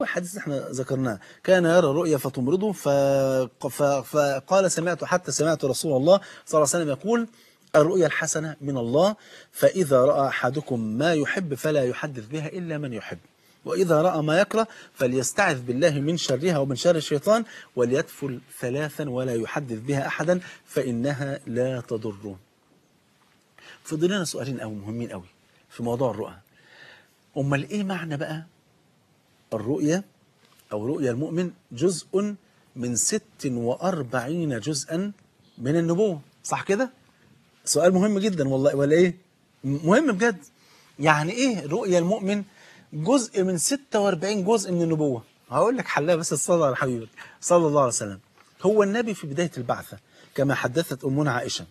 حديث احنا ذكرناه كان يرى الرؤيا فتمرضه ف... ف... فقال سمعت حتى سمعت رسول الله صلى الله عليه وسلم يقول الرؤيا الحسنة من الله فإذا رأى أحدكم ما يحب فلا يحدث بها إلا من يحب وإذا رأى ما يكره فليستعذ بالله من شرها ومن شر الشيطان وليدفل ثلاثا ولا يحدث بها أحدا فإنها لا تضره فضل لنا سؤالين أو مهمين قوي في موضوع الرؤى أمال إيه معنى بقى الرؤيا أو رؤيا المؤمن جزء من ست وأربعين جزءا من النبوة صح كده؟ سؤال مهم جدا والله ولا إيه؟ مهم بجد يعني إيه رؤيا المؤمن جزء من 46 جزء من النبوة هقول لك حلها بس الصلاة على حبيبك صلى الله عليه وسلم هو النبي في بداية البعثة كما حدثت أمنا عائشة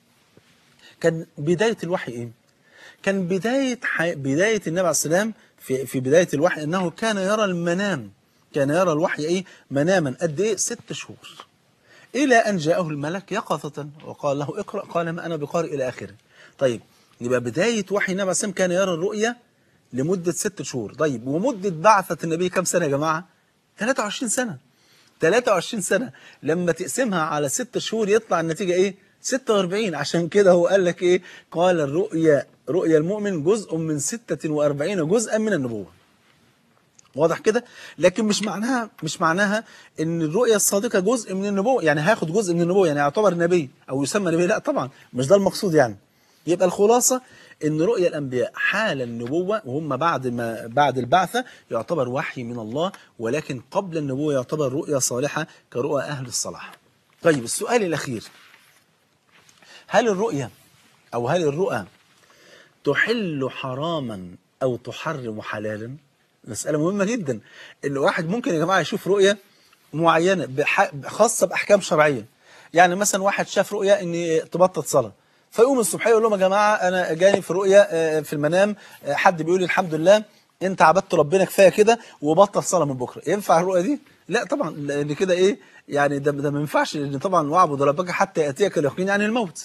كان بداية الوحي إيه؟ كان بداية حي... بداية النبي عليه السلام في في بداية الوحي أنه كان يرى المنام كان يرى الوحي إيه مناما قد إيه ست شهور إلى أن جاءه الملك يقظة وقال له اقرأ قال ما أنا بقارئ إلى آخره طيب يبقى بداية وحي النبي عليه السلام كان يرى الرؤيا لمدة ست شهور طيب ومدة بعثة النبي كم سنة يا جماعة 23 سنة 23 سنة لما تقسمها على ست شهور يطلع النتيجة إيه 46 عشان كده هو قال لك إيه قال الرؤيا رؤيا المؤمن جزء من 46 جزءا من النبوة واضح كده لكن مش معناها مش معناها ان الرؤيا الصادقه جزء من النبوه يعني هياخد جزء من النبوه يعني يعتبر نبي او يسمى نبي لا طبعا مش ده المقصود يعني يبقى الخلاصه ان رؤيا الانبياء حال النبوه وهم بعد ما بعد البعثه يعتبر وحي من الله ولكن قبل النبوه يعتبر رؤيا صالحه كرؤى اهل الصلاح طيب السؤال الاخير هل الرؤيا او هل الرؤى تحل حراما او تحرم حلالا مسألة مهمة جدا ان واحد ممكن يا جماعة يشوف رؤية معينة بح... خاصة بأحكام شرعية يعني مثلا واحد شاف رؤية ان تبطل صلاة فيقوم الصبح يقول لهم يا جماعة انا جاني في رؤية في المنام حد بيقول لي الحمد لله انت عبدت ربنا كفاية كده وبطل صلاة من بكرة ينفع الرؤية دي؟ لا طبعا لان كده ايه يعني ده, ده ما ينفعش لان طبعا واعبد ربك حتى يأتيك اليقين عن الموت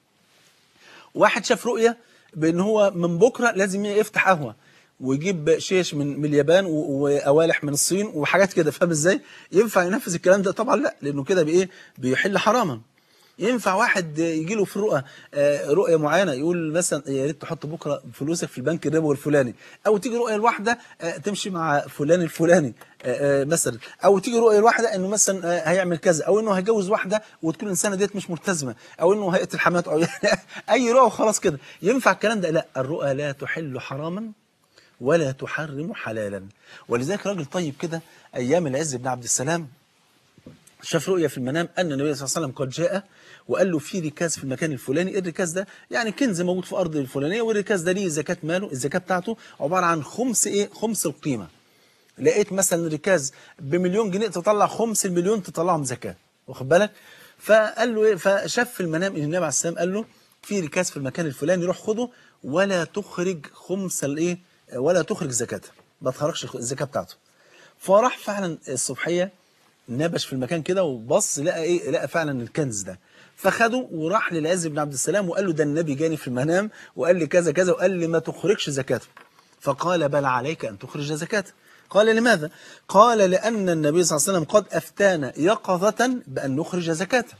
واحد شاف رؤية بان هو من بكرة لازم يفتح قهوة ويجيب شيش من من اليابان وقوالح من الصين وحاجات كده فاهم ازاي ينفع ينفذ الكلام ده طبعا لا لانه كده بايه بيحل حراما ينفع واحد يجي له في رؤى رؤيه معينه يقول مثلا يا ريت تحط بكره فلوسك في البنك الربوي الفلاني او تيجي رؤيه الواحده تمشي مع فلان الفلاني مثلا او تيجي رؤيه الواحده انه مثلا هيعمل كذا او انه هيجوز واحده وتكون الانسانه ديت مش ملتزمه او انه هيقتل حماته او اي رؤى وخلاص كده ينفع الكلام ده لا الرؤى لا تحل حراما ولا تحرم حلالا ولذلك راجل طيب كده أيام العز بن عبد السلام شاف رؤيا في المنام أن النبي صلى الله عليه وسلم قد جاء وقال له في ركاز في المكان الفلاني الركاز ده يعني كنز موجود في أرض الفلانية والركاز ده ليه زكاة ماله الزكاة بتاعته عبارة عن خمس إيه خمس القيمة لقيت مثلا ركاز بمليون جنيه تطلع خمس المليون تطلعهم زكاة واخد بالك فقال له إيه فشاف في المنام ان النبي عليه السلام قال له في ركاز في المكان الفلاني روح خده ولا تخرج خمس الايه ولا تخرج زكاتها ما تخرجش الزكاه بتاعته فراح فعلا الصبحيه نبش في المكان كده وبص لقى ايه لقى فعلا الكنز ده فخده وراح للعز بن عبد السلام وقال له ده النبي جاني في المنام وقال لي كذا كذا وقال لي ما تخرجش زكاته فقال بل عليك ان تخرج زكاته قال لماذا قال لان النبي صلى الله عليه وسلم قد افتانا يقظه بان نخرج زكاته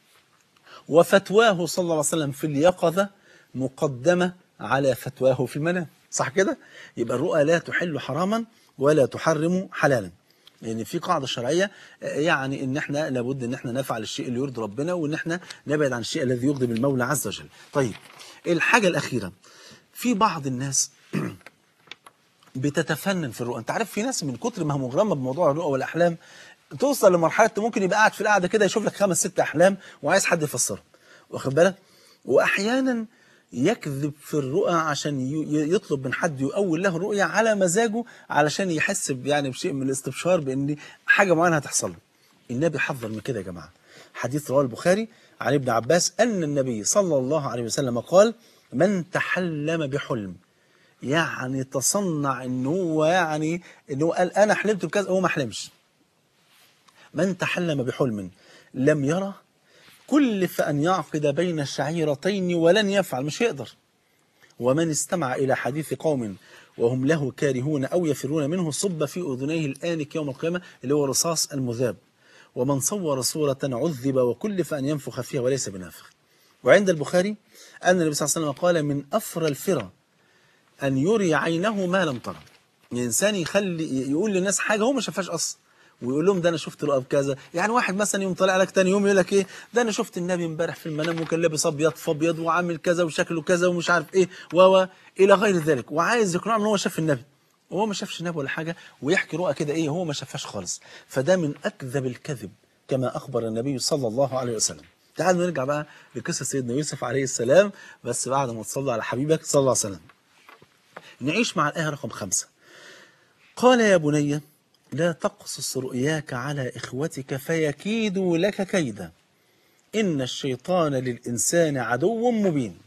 وفتواه صلى الله عليه وسلم في اليقظه مقدمه على فتواه في المنام صح كده يبقى الرؤى لا تحل حراما ولا تحرم حلالا لان يعني في قاعده شرعيه يعني ان احنا لابد ان احنا نفعل الشيء اللي يرضي ربنا وان احنا نبعد عن الشيء الذي يغضب المولى عز وجل طيب الحاجه الاخيره في بعض الناس بتتفنن في الرؤى انت عارف في ناس من كتر ما هي مغرمه بموضوع الرؤى والاحلام توصل لمرحله ممكن يبقى قاعد في القعده كده يشوف لك خمس ست احلام وعايز حد يفسره واخد بالك واحيانا يكذب في الرؤى عشان يطلب من حد يؤول له الرؤيا على مزاجه علشان يحس يعني بشيء من الاستبشار بان حاجه معينه هتحصل له. النبي حذر من كده يا جماعه. حديث رواه البخاري عن ابن عباس ان النبي صلى الله عليه وسلم قال: من تحلم بحلم يعني تصنع ان هو يعني ان هو قال انا حلمت بكذا هو ما حلمش. من تحلم بحلم لم يره كلف أن يعقد بين الشعيرتين ولن يفعل مش يقدر ومن استمع إلى حديث قوم وهم له كارهون أو يفرون منه صب في أذنيه الآنك يوم القيامة اللي هو رصاص المذاب ومن صور صورة عذب وكلف أن ينفخ فيها وليس بنافخ وعند البخاري أن النبي صلى الله عليه وسلم قال من أفرى الفرى أن يري عينه ما لم ترى الإنسان يخلي يقول للناس حاجة هو ما شافهاش أصلا ويقول لهم ده انا شفت رؤى بكذا يعني واحد مثلا يوم طالع لك تاني يوم يقول لك ايه ده انا شفت النبي امبارح في المنام وكان لابس ابيض في ابيض وعامل كذا وشكله كذا ومش عارف ايه و الى غير ذلك وعايز يقنعهم ان هو شاف النبي وهو ما شافش النبي ولا حاجه ويحكي رؤى كده ايه هو ما شافهاش خالص فده من اكذب الكذب كما اخبر النبي صلى الله عليه وسلم تعالوا نرجع بقى لقصه سيدنا يوسف عليه السلام بس بعد ما تصلي على حبيبك صلى الله عليه وسلم نعيش مع الايه رقم خمسة قال يا بني لا تقصص رؤياك على إخوتك فيكيدوا لك كيدا إن الشيطان للإنسان عدو مبين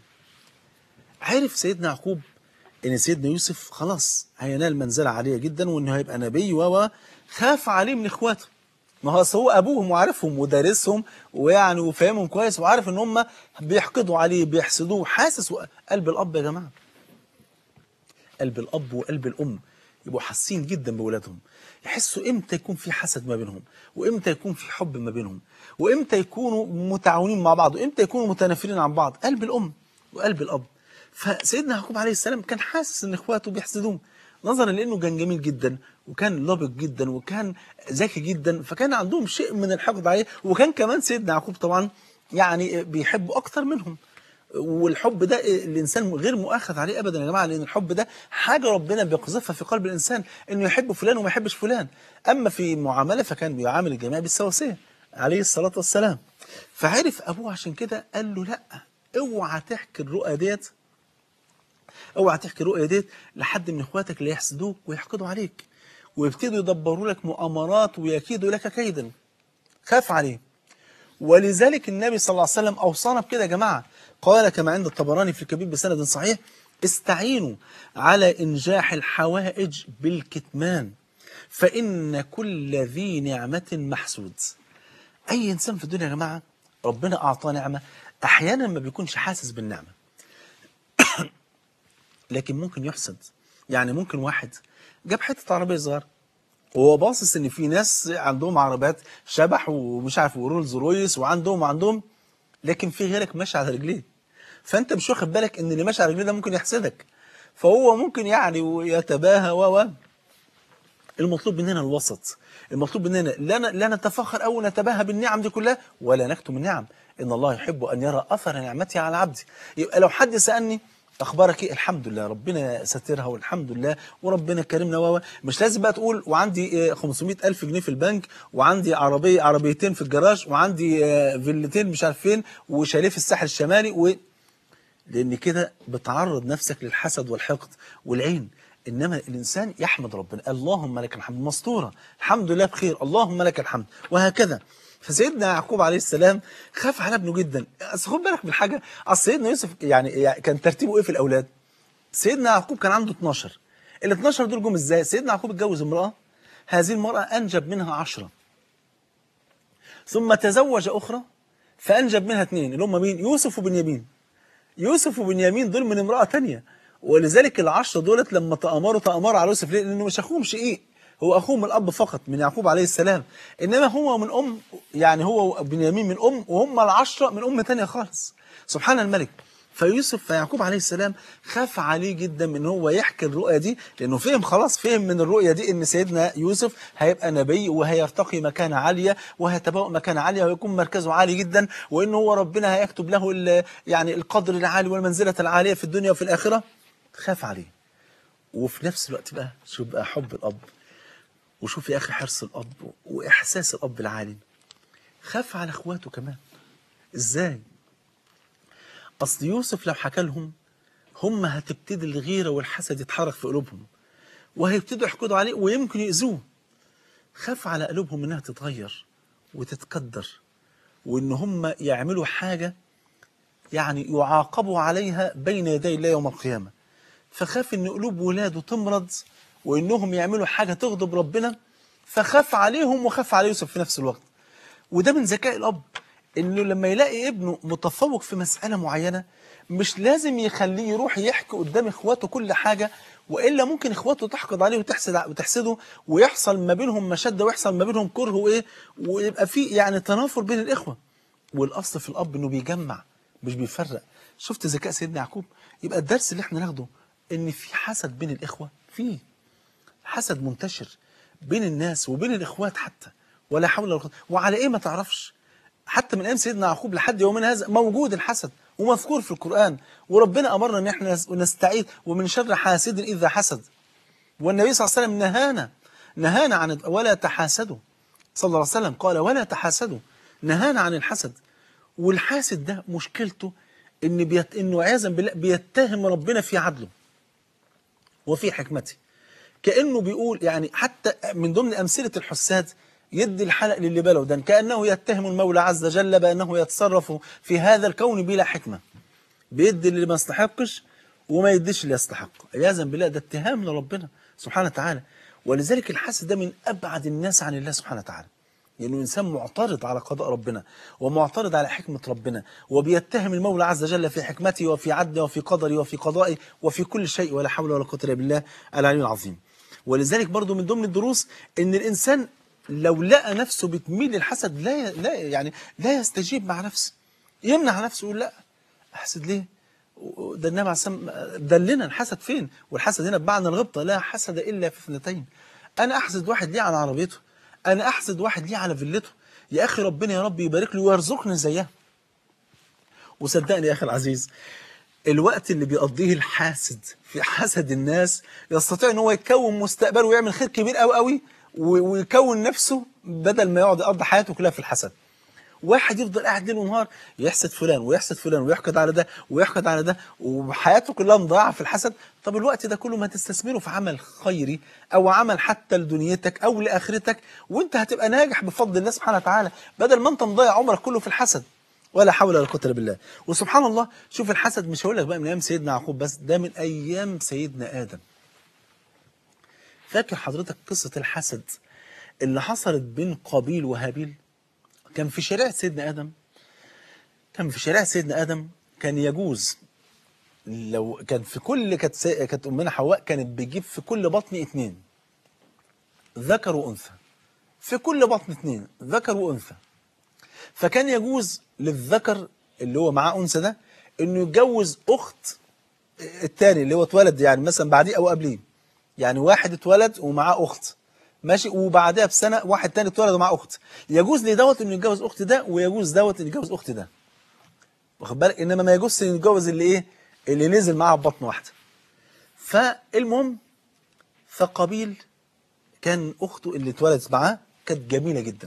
عرف سيدنا يعقوب إن سيدنا يوسف خلاص هينال منزلة عالية جدا وإنه هيبقى نبي و خاف عليه من إخواته ما هو هو أبوهم وعارفهم ودارسهم ويعني وفاهمهم كويس وعارف إن هم بيحقدوا عليه بيحسدوه حاسس قلب الأب يا جماعة قلب الأب وقلب الأم يبقوا حاسين جدا بولادهم يحسوا امتى يكون في حسد ما بينهم وامتى يكون في حب ما بينهم وامتى يكونوا متعاونين مع بعض وامتى يكونوا متنافرين عن بعض قلب الام وقلب الاب فسيدنا يعقوب عليه السلام كان حاسس ان اخواته بيحسدوه نظرا لانه كان جميل جدا وكان لابق جدا وكان ذكي جدا فكان عندهم شيء من الحقد عليه وكان كمان سيدنا يعقوب طبعا يعني بيحبوا اكتر منهم والحب ده الانسان غير مؤاخذ عليه ابدا يا جماعه لان الحب ده حاجه ربنا بيقذفها في قلب الانسان انه يحب فلان وما يحبش فلان اما في معامله فكان بيعامل الجميع بالسواسيه عليه الصلاه والسلام فعرف ابوه عشان كده قال له لا اوعى تحكي الرؤى ديت اوعى تحكي الرؤيا ديت لحد من اخواتك اللي يحسدوك ويحقدوا عليك ويبتدوا يدبروا لك مؤامرات ويكيدوا لك كيدا خاف عليه ولذلك النبي صلى الله عليه وسلم اوصانا بكده يا جماعه قال كما عند الطبراني في الكبير بسند صحيح استعينوا على إنجاح الحوائج بالكتمان فإن كل ذي نعمة محسود أي إنسان في الدنيا يا جماعة ربنا أعطاه نعمة أحيانا ما بيكونش حاسس بالنعمة لكن ممكن يحسد يعني ممكن واحد جاب حتة عربية صغيرة وهو باصص ان في ناس عندهم عربيات شبح ومش عارف ورولز رويس وعندهم وعندهم لكن في غيرك ماشي على رجليه فانت مش واخد بالك ان اللي ماشي على رجليه ده ممكن يحسدك فهو ممكن يعني يتباهى و المطلوب مننا الوسط المطلوب مننا لا لا نتفخر او نتباهى بالنعم دي كلها ولا نكتم النعم ان الله يحب ان يرى اثر نعمته على عبده يبقى لو حد سالني اخبارك ايه الحمد لله ربنا سترها والحمد لله وربنا كرمنا و مش لازم بقى تقول وعندي 500 الف جنيه في البنك وعندي عربيه عربيتين في الجراج وعندي فيلتين مش عارف فين وشاليه في الساحل الشمالي و لان كده بتعرض نفسك للحسد والحقد والعين انما الانسان يحمد ربنا اللهم لك الحمد مسطوره الحمد لله بخير اللهم لك الحمد وهكذا فسيدنا يعقوب عليه السلام خاف على ابنه جدا اصل خد بالك من حاجه اصل سيدنا يوسف يعني كان ترتيبه ايه في الاولاد سيدنا يعقوب كان عنده 12 ال 12 دول جم ازاي سيدنا يعقوب اتجوز امراه هذه المراه انجب منها 10 ثم تزوج اخرى فانجب منها اثنين اللي هم مين يوسف وبنيامين يوسف وبنيامين دول من امراه ثانيه ولذلك العشرة دولت لما تأمروا تأمروا على يوسف ليه؟ لأنه مش أخوهم شقيق هو أخوه من الأب فقط من يعقوب عليه السلام إنما هو من أم يعني هو بنيامين من أم وهم العشرة من أم تانية خالص سبحان الملك فيوسف فيعقوب عليه السلام خاف عليه جدا من هو يحكي الرؤيا دي لانه فهم خلاص فهم من الرؤيا دي ان سيدنا يوسف هيبقى نبي وهيرتقي مكانه عاليه وهيتبوأ مكانه عاليه ويكون مركزه عالي جدا وان هو ربنا هيكتب له يعني القدر العالي والمنزله العاليه في الدنيا وفي الاخره خاف عليه وفي نفس الوقت بقى شوف بقى حب الاب وشوف يا اخي حرص الاب واحساس الاب العالي خاف على اخواته كمان ازاي اصل يوسف لو حكى لهم هم هتبتدي الغيره والحسد يتحرك في قلوبهم وهيبتدوا يحقدوا عليه ويمكن يأذوه خاف على قلوبهم انها تتغير وتتكدر وان هم يعملوا حاجه يعني يعاقبوا عليها بين يدي الله يوم القيامه فخاف ان قلوب ولاده تمرض وانهم يعملوا حاجه تغضب ربنا فخاف عليهم وخاف على يوسف في نفس الوقت وده من ذكاء الاب انه لما يلاقي ابنه متفوق في مساله معينه مش لازم يخليه يروح يحكي قدام اخواته كل حاجه والا ممكن اخواته تحقد عليه وتحسد وتحسده ويحصل ما بينهم مشده ويحصل ما بينهم كره وايه ويبقى في يعني تنافر بين الاخوه والاصل في الاب انه بيجمع مش بيفرق شفت ذكاء سيدنا يعقوب يبقى الدرس اللي احنا ناخده ان في حسد بين الاخوه فيه حسد منتشر بين الناس وبين الاخوات حتى ولا حول ولا قوه وعلى ايه ما تعرفش حتى من ايام سيدنا يعقوب لحد يومنا هذا موجود الحسد ومذكور في القران وربنا امرنا ان احنا نستعيذ ومن شر حاسد اذا حسد والنبي صلى الله عليه وسلم نهانا نهانا عن ولا تحاسدوا صلى الله عليه وسلم قال ولا تحاسدوا نهانا عن الحسد والحاسد ده مشكلته ان بيت... انه عياذا بالله بيتهم ربنا في عدله وفي حكمته كانه بيقول يعني حتى من ضمن امثله الحساد يدي الحلق للي باله ده كانه يتهم المولى عز وجل بانه يتصرف في هذا الكون بلا حكمه بيدي اللي ما يستحقش وما يديش اللي يستحق عياذا بالله ده اتهام لربنا سبحانه وتعالى ولذلك الحسد ده من ابعد الناس عن الله سبحانه وتعالى لأنه يعني إنسان معترض على قضاء ربنا ومعترض على حكمة ربنا وبيتهم المولى عز وجل في حكمته وفي عدله وفي قدره وفي قضائه وفي كل شيء ولا حول ولا قوة إلا بالله العلي العظيم ولذلك برضو من ضمن الدروس إن الإنسان لو لقى نفسه بتميل للحسد لا لا يعني لا يستجيب مع نفسه يمنع نفسه يقول لا أحسد ليه؟ ده النبي عليه الصلاه دلنا الحسد فين؟ والحسد هنا بمعنى الغبطه لا حسد الا في اثنتين. انا احسد واحد ليه على عربيته انا احسد واحد ليه على فيلته يا اخي ربنا يا رب يبارك له ويرزقني زيها وصدقني يا اخي العزيز الوقت اللي بيقضيه الحاسد في حسد الناس يستطيع ان هو يكون مستقبله ويعمل خير كبير قوي قوي ويكون نفسه بدل ما يقعد يقضي حياته كلها في الحسد واحد يفضل قاعد ليل ونهار يحسد فلان ويحسد فلان ويحقد على ده ويحقد على ده وحياته كلها مضيعه في الحسد طب الوقت ده كله ما تستثمره في عمل خيري او عمل حتى لدنيتك او لاخرتك وانت هتبقى ناجح بفضل الله سبحانه وتعالى بدل ما انت مضيع عمرك كله في الحسد ولا حول ولا قوه الا بالله وسبحان الله شوف الحسد مش هقول لك بقى من ايام سيدنا يعقوب بس ده من ايام سيدنا ادم فاكر حضرتك قصه الحسد اللي حصلت بين قابيل وهابيل كان في شريعة سيدنا آدم كان في شريعة سيدنا آدم كان يجوز لو كان في كل كانت سي... كانت أمنا حواء كانت بتجيب في كل بطن اتنين ذكر وأنثى في كل بطن اتنين ذكر وأنثى فكان يجوز للذكر اللي هو معاه أنثى ده إنه يتجوز أخت التاني اللي هو اتولد يعني مثلا بعديه أو قبليه يعني واحد اتولد ومعاه أخت ماشي وبعدها بسنه واحد تاني اتولد ومعاه اخت يجوز لدوت انه يتجوز اخت ده ويجوز دوت انه يتجوز اخت ده واخد بالك انما ما يجوزش انه يتجوز اللي ايه اللي نزل معاه ببطن واحده فالمهم فقابيل كان اخته اللي اتولدت معاه كانت جميله جدا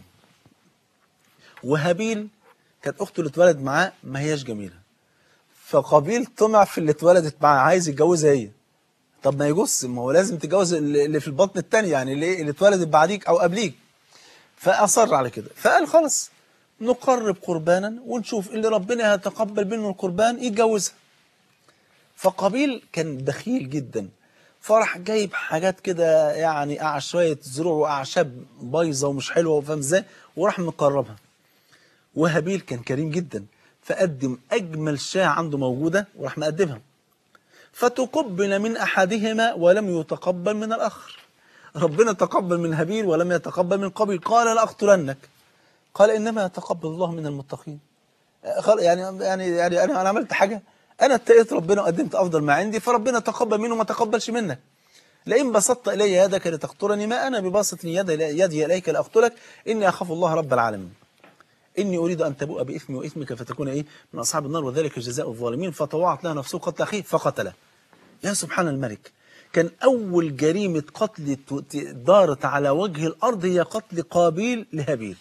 وهابيل كانت اخته اللي اتولد معاه ما هياش جميله فقابيل طمع في اللي اتولدت معاه عايز يتجوزها هي طب ما يجوز ما هو لازم تتجوز اللي في البطن الثاني يعني اللي اللي اتولدت بعديك او قبليك فاصر على كده فقال خلاص نقرب قربانا ونشوف اللي ربنا يتقبل منه القربان يتجوزها فقابيل كان بخيل جدا فراح جايب حاجات كده يعني قع شويه زروع واعشاب بايظه ومش حلوه وفاهم ازاي وراح مقربها وهابيل كان كريم جدا فقدم اجمل شاه عنده موجوده وراح مقدمها فتقبل من أحدهما ولم يتقبل من الآخر ربنا تقبل من هابيل ولم يتقبل من قابيل قال لأقتلنك قال إنما يتقبل الله من المتقين يعني يعني يعني أنا أنا عملت حاجة أنا اتقيت ربنا وقدمت أفضل ما عندي فربنا تقبل منه وما تقبلش منك لئن بسطت إلي يدك لتقتلني ما أنا بباسط يدي, يدي إليك لأقتلك إني أخاف الله رب العالمين إني أريد أن تبوء بإثمي وإثمك فتكون إيه من أصحاب النار وذلك جزاء الظالمين فطوعت لها نفسه قتل أخيه فقتله يا سبحان الملك كان أول جريمة قتل دارت على وجه الأرض هي قتل قابيل لهابيل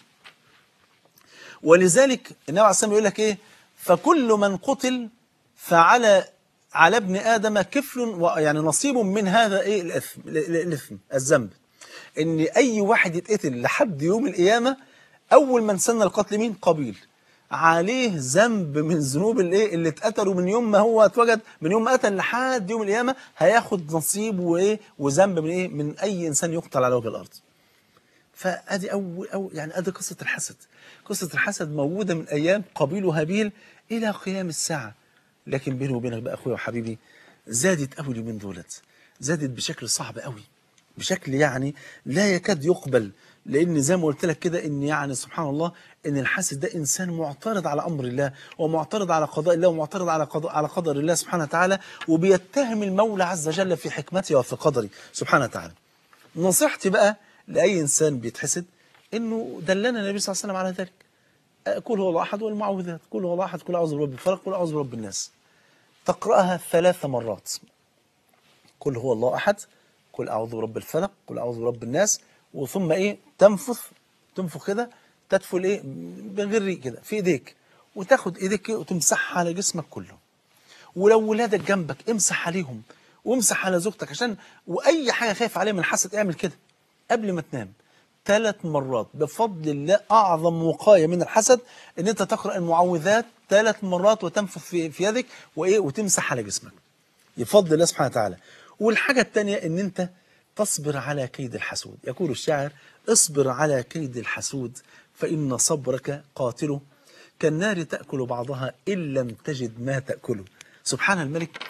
ولذلك النبي عليه الصلاة يقول لك إيه فكل من قتل فعلى على ابن آدم كفل يعني نصيب من هذا إيه الإثم الإثم الذنب إن أي واحد يتقتل لحد يوم القيامة أول من سن القتل مين قابيل عليه ذنب من ذنوب الايه اللي اتقتلوا من يوم ما هو اتوجد من يوم ما قتل لحد يوم القيامه هياخد نصيب وايه وذنب من ايه من اي انسان يقتل على وجه الارض فادي اول أو يعني ادي قصه الحسد قصه الحسد موجوده من ايام قابيل وهابيل الى قيام الساعه لكن بيني وبينك بقى اخويا وحبيبي زادت قوي اليومين دولت زادت بشكل صعب قوي بشكل يعني لا يكاد يقبل لان زي ما قلت لك كده ان يعني سبحان الله ان الحاسد ده انسان معترض على امر الله ومعترض على قضاء الله ومعترض على قضاء على قدر الله سبحانه وتعالى وبيتهم المولى عز وجل في حكمته وفي قدره سبحانه وتعالى نصيحتي بقى لاي انسان بيتحسد انه دلنا النبي صلى الله عليه وسلم على ذلك قل هو الله احد والمعوذات قل هو الله احد قل اعوذ برب الفلق قل اعوذ برب الناس تقراها ثلاث مرات قل هو الله احد قل اعوذ برب الفلق قل اعوذ برب الناس وثم ايه تنفث تنفخ كده تدفل ايه بغير كده في ايديك وتاخد ايديك كده وتمسحها على جسمك كله ولو ولادك جنبك امسح عليهم وامسح على زوجتك عشان واي حاجه خايف عليها من الحسد اعمل كده قبل ما تنام ثلاث مرات بفضل الله اعظم وقايه من الحسد ان انت تقرا المعوذات ثلاث مرات وتنفخ في, في يدك وايه وتمسح على جسمك بفضل الله سبحانه وتعالى والحاجه الثانيه ان انت تصبر على كيد الحسود يقول الشاعر اصبر على كيد الحسود فإن صبرك قاتله كالنار تأكل بعضها إن لم تجد ما تأكله سبحان الملك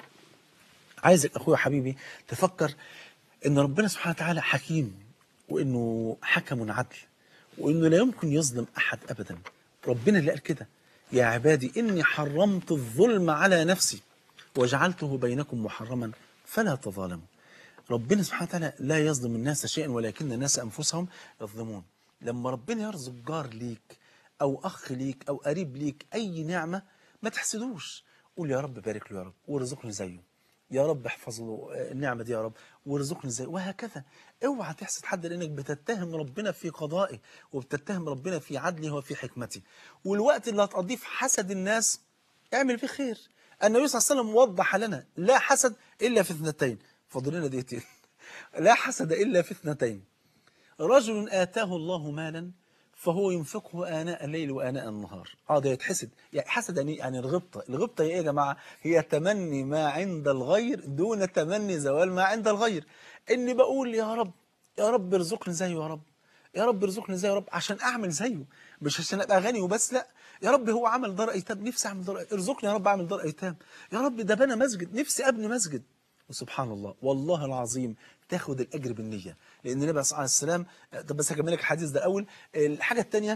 عايزك أخويا حبيبي تفكر إن ربنا سبحانه وتعالى حكيم وإنه حكم عدل وإنه لا يمكن يظلم أحد أبدا ربنا اللي قال كده يا عبادي إني حرمت الظلم على نفسي وجعلته بينكم محرما فلا تظالموا ربنا سبحانه وتعالى لا يظلم الناس شيئا ولكن الناس أنفسهم يظلمون لما ربنا يرزق جار ليك أو أخ ليك أو قريب ليك أي نعمة ما تحسدوش قول يا رب بارك له يا رب وارزقني زيه يا رب احفظ له النعمة دي يا رب وارزقني زيه وهكذا اوعى تحسد حد لانك بتتهم ربنا في قضائه وبتتهم ربنا في عدله وفي حكمته والوقت اللي هتقضيه في حسد الناس اعمل فيه خير النبي صلى الله عليه وسلم وضح لنا لا حسد الا في اثنتين فاضل لنا دقيقتين لا حسد الا في اثنتين رجل آتاه الله مالا فهو ينفقه آناء الليل وآناء النهار اه ده يتحسد يعني حسد يعني يعني الغبطة الغبطة هي ايه يا جماعة هي تمني ما عند الغير دون تمني زوال ما عند الغير اني بقول يا رب يا رب ارزقني زيه يا رب يا رب ارزقني زيه يا رب عشان اعمل زيه مش عشان ابقى غني وبس لا يا رب هو عمل دار ايتام نفسي اعمل دار ارزقني يا رب اعمل دار ايتام يا رب ده بنى مسجد نفسي ابني مسجد وسبحان الله والله العظيم تاخد الاجر بالنيه لان النبي صلى الله عليه وسلم طب بس هكمل لك الحديث ده الاول الحاجه الثانيه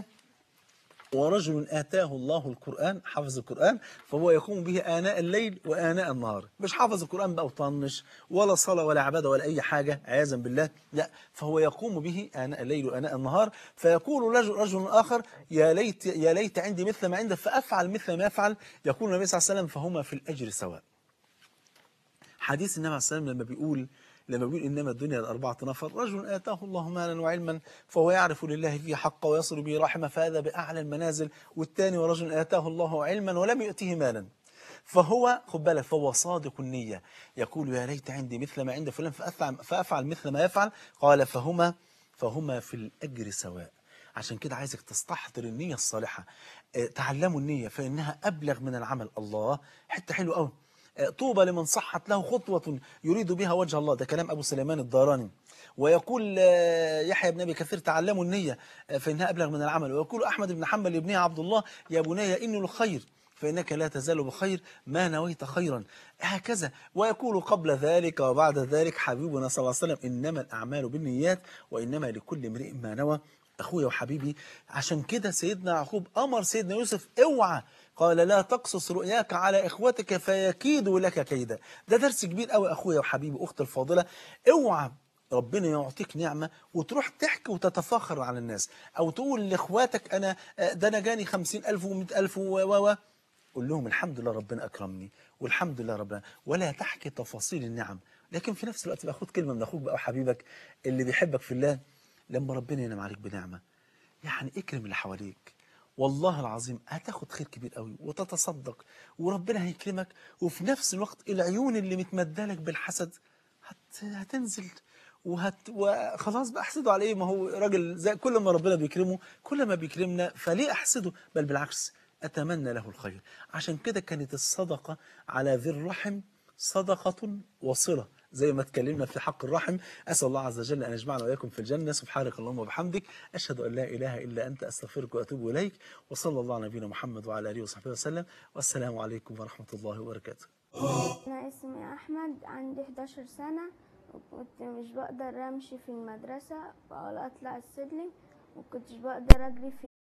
ورجل آتاه الله القرآن حفظ القرآن فهو يقوم به آناء الليل وآناء النهار مش حافظ القرآن بقى وطنش ولا صلاة ولا عبادة ولا أي حاجة عياذا بالله لا فهو يقوم به آناء الليل وآناء النهار فيقول رجل, رجل آخر يا ليت يا ليت عندي مثل ما عنده فأفعل مثل ما يفعل يقول النبي صلى الله عليه وسلم فهما في الأجر سواء حديث النبي عليه الصلاة والسلام لما بيقول لما بيقول إنما الدنيا لأربعة نفر رجل آتاه الله مالا وعلما فهو يعرف لله فيه حقا ويصل به رحمة فهذا بأعلى المنازل والثاني ورجل آتاه الله علما ولم يؤته مالا فهو خد بالك فهو صادق النية يقول يا ليت عندي مثل ما عند فلان فأفعل, فأفعل مثل ما يفعل قال فهما فهما في الأجر سواء عشان كده عايزك تستحضر النية الصالحة تعلموا النية فإنها أبلغ من العمل الله حتة حلوة قوي طوبى لمن صحت له خطوة يريد بها وجه الله ده كلام أبو سليمان الداراني ويقول يحيى بن أبي كثير تعلموا النية فإنها أبلغ من العمل ويقول أحمد بن حنبل لابنه عبد الله يا بني إن الخير فإنك لا تزال بخير ما نويت خيرا هكذا ويقول قبل ذلك وبعد ذلك حبيبنا صلى الله عليه وسلم إنما الأعمال بالنيات وإنما لكل امرئ ما نوى أخويا وحبيبي عشان كده سيدنا يعقوب أمر سيدنا يوسف اوعى قال لا تقصص رؤياك على إخوتك فيكيدوا لك كيدا ده درس كبير قوي أخويا وحبيبي أختي الفاضلة اوعى ربنا يعطيك نعمة وتروح تحكي وتتفاخر على الناس أو تقول لإخواتك أنا ده أنا جاني خمسين ألف ومئة ألف و و قول لهم الحمد لله ربنا أكرمني والحمد لله ربنا ولا تحكي تفاصيل النعم لكن في نفس الوقت بقى خد كلمة من أخوك بقى وحبيبك اللي بيحبك في الله لما ربنا ينعم عليك بنعمة يعني اكرم اللي حواليك والله العظيم هتاخد خير كبير قوي وتتصدق وربنا هيكرمك وفي نفس الوقت العيون اللي متمدلك بالحسد هت... هتنزل وهت... وخلاص بقى احسده على ايه ما هو راجل زي كل ما ربنا بيكرمه كل ما بيكرمنا فليه احسده بل بالعكس اتمنى له الخير عشان كده كانت الصدقة على ذي الرحم صدقة وصلة زي ما اتكلمنا في حق الرحم أسأل الله عز وجل أن يجمعنا وإياكم في الجنة سبحانك اللهم وبحمدك أشهد أن لا إله إلا أنت أستغفرك وأتوب إليك وصلى الله على نبينا محمد وعلى آله وصحبه وسلم والسلام عليكم ورحمة الله وبركاته أنا اسمي أحمد عندي 11 سنة وكنت مش بقدر امشي في المدرسة ولا اطلع السلم وكنتش بقدر اجري في